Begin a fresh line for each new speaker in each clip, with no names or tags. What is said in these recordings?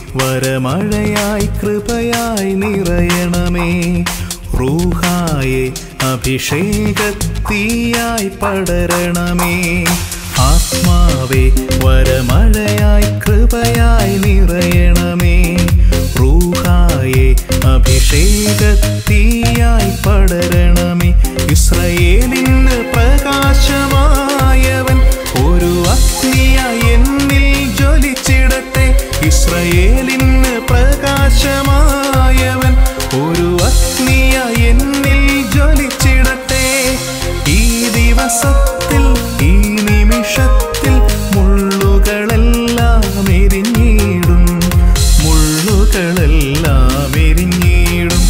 വരമഴയായി കൃപയായി നിറയണമേ റൂഹായെ അഭിഷേകത്തീയായി പടരണമേ ആത്മാവേ വരമഴയായി കൃപയായി നിറയണമേ റൂഹായെ അഭിഷേകത്തീയായി പടരണമേ ഇസ്രയേലിന് പ്രകാശമായവൻ ഒരു അഗ്നിയായി എന്നിൽ ജ്വലിച്ചിടട്ടെ ഇസ്രയേലിന് പ്രകാശമായവൻ ഒരു അഗ്നിയായി എന്നിൽ ജ്വലിച്ചിടട്ടെ ഈ ദിവസത്തിൽ ഈ നിമിഷത്തിൽ മുള്ളുകളെല്ലാം എരിഞ്ഞിടും മുള്ളുകളെല്ലാം എരിഞ്ഞിടും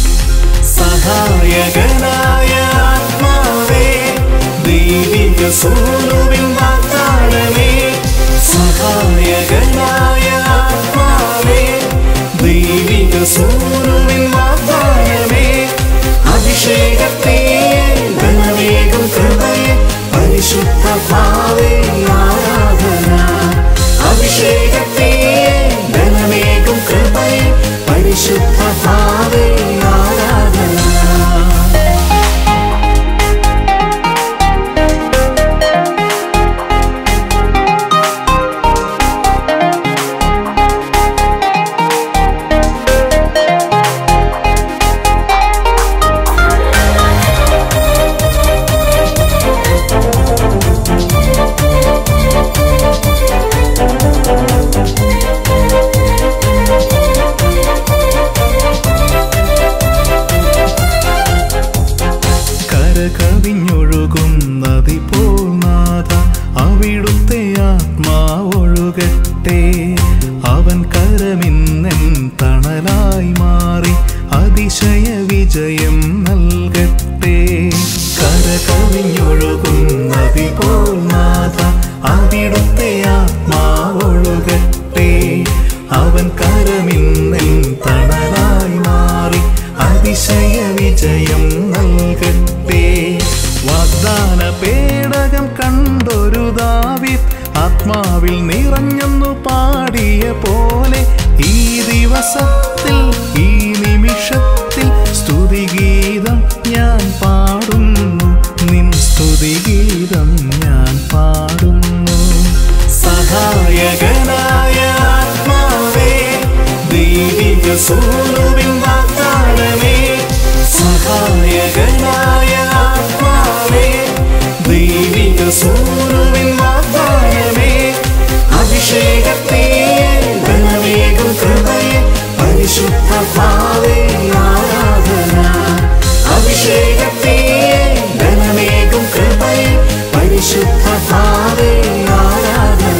സഹായകനായ ആത്മാവേ ദൈവിക സൂനുവിൻ വാഗ്ദാനമേ സഹായകനായ ആത്മാവേ ദൈവിക സൂനുവിൻ വാഗ്ദാനമേ അഭിഷേകത്തെ ധനവേഗം കൃപയെ പരിശുദ്ധ ഭാവേ ആരാധന അഭിഷേകത്തെ ധനവേഗം കൃപയെ പരിശുദ്ധ ഭാവേ ആരാധന കര കവിഞ്ഞൊഴുകും നദി പോൽ നാഥ അവിടുത്തെ ആത്മാവൊഴുകട്ടെ അവൻ കരമിന്നൻ തണലായി മാറി അതിശയ വിജയം നൽകട്ടെ കര കവിഞ്ഞൊഴുകും നദി പോൽ നാഥ അവിടുത്തെ ആത്മാവൊഴുകട്ടെ അവൻ കരമിന്നൻ തണലായി മാറി അതിശയ വിജയം നൽകട്ടെ വാഗ്ദാന പേടകം കണ്ടൊരു ദാവിദ് ആത്മാവിൽ നിറഞ്ഞൊന്നു പാടിയ പോലെ ഈ ദിവസത്തിൽ ഈ നിമിഷത്തിൽ സ്തുതിഗീതം ഞാൻ പാടുന്നു നിൻ സ്തുതിഗീതം ഞാൻ പാടുന്നു സഹായകനായ ആത്മാവേ ദൈവിക സൂനുവിൻ വാഗ്ദാനമേ സഹായകനായ ആത്മാവേ ദൈവിക സൂനുവിൻ വാഗ്ദാനമേ അഭിഷേകത്തെ ധനവേഗം കൃപയെ പരിശുദ്ധ ഭാവേ ആരാധന അഭിഷേകത്തെ ധനവേഗം കൃപയെ പരിശുദ്ധ ഭാവേ ആരാധന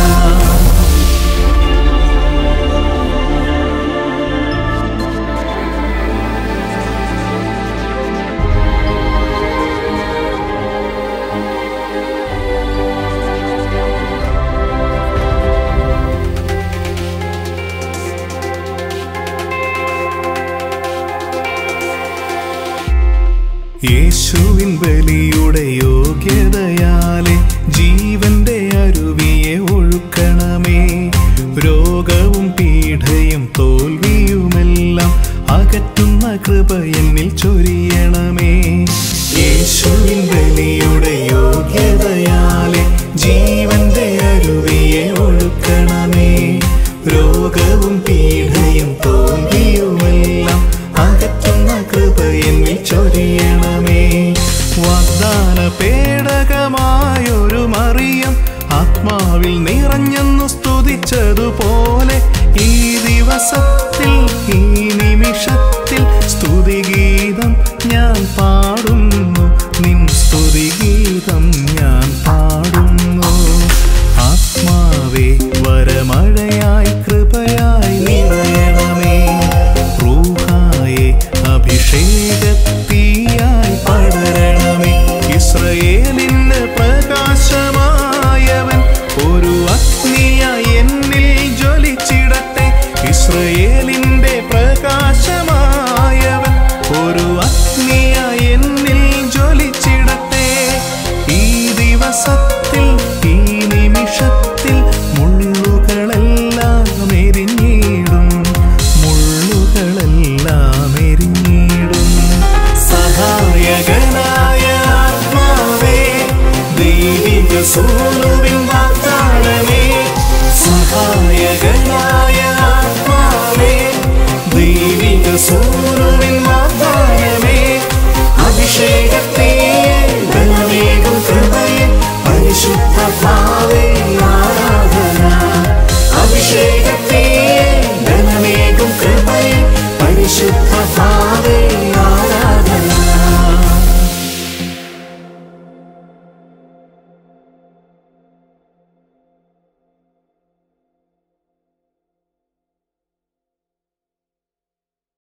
യേശുവിൻ ബലിയുടെ യോഗ്യതയാലെ ജീവന്റെ അരുവിയെ ഒഴുക്കണമേ രോഗവും പീഡയും തോൽവിയുമെല്ലാം അകറ്റുന്ന കൃപ എന്നിൽ ചൊരിയണമേ യേശുവിൻ ബലിയുടെ യോഗ്യതയാലെ ജീവന്റെ അരുവിയെ ഒഴുക്കണമേ രോഗവും പീഡയും തോൽവിയുമെല്ലാം അകറ്റുന്ന കൃപ എന്നിൽ ചൊരിയണമേ വാഗ്ദാന പേടകമായൊരു മറിയം ആത്മാവിൽ നിറഞ്ഞെന്നു സ്തുതിച്ചതുപോലെ ഈ ദിവസത്തിൽ ഈ നിമിഷത്തിൽ സ്തുതിഗീതം ഞാൻ പാടുന്നു നിൻ സ്തുതിഗീതം ഞാൻ പാടുന്നു ആത്മാവേ വരമഴയായി കൃപയായി നിറയണമേ റൂഹായെ അഭിഷേകത്തീയായി പടരണമേ ഇസ്രയേലിന് പ്രകാശമായവൻ ഒരു അഗ്നിയായി എന്നിൽ ജ്വലിച്ചിടട്ടെ ഇസ്രയേലിന്റെ പ്രകാശമായവൻ ഒരു അഗ്നിയായി എന്നിൽ ജ്വലിച്ചിടട്ടെ ഈ ദിവസത്തിൽ ഈ നിമിഷത്തിൽ മുള്ളുകളെല്ലാം എരിഞ്ഞിടും കർത്താവേ